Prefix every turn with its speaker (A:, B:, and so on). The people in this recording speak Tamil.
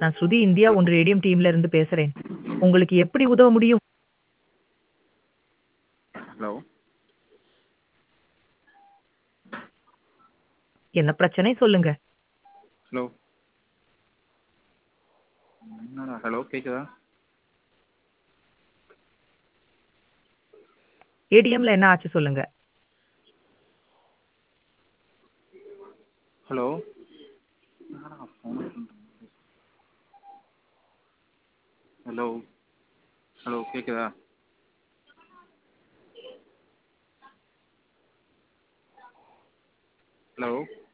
A: நான் ஸ்ருதி இந்தியா ஒன்று ரேடியம் டீம்ல இருந்து பேசுறேன். உங்களுக்கு எப்படி உதவ முடியும்?
B: ஹலோ
A: என்ன பிரச்சனை சொல்லுங்க.
B: ஹலோ என்னடா ஹலோ கேட்குதா
A: ஏடிஎம்ல என்ன ஆச்சு சொல்லுங்க.
B: ஹலோ என்னடா phone ஹலோ ஹலோ கேட்குதா ஹலோ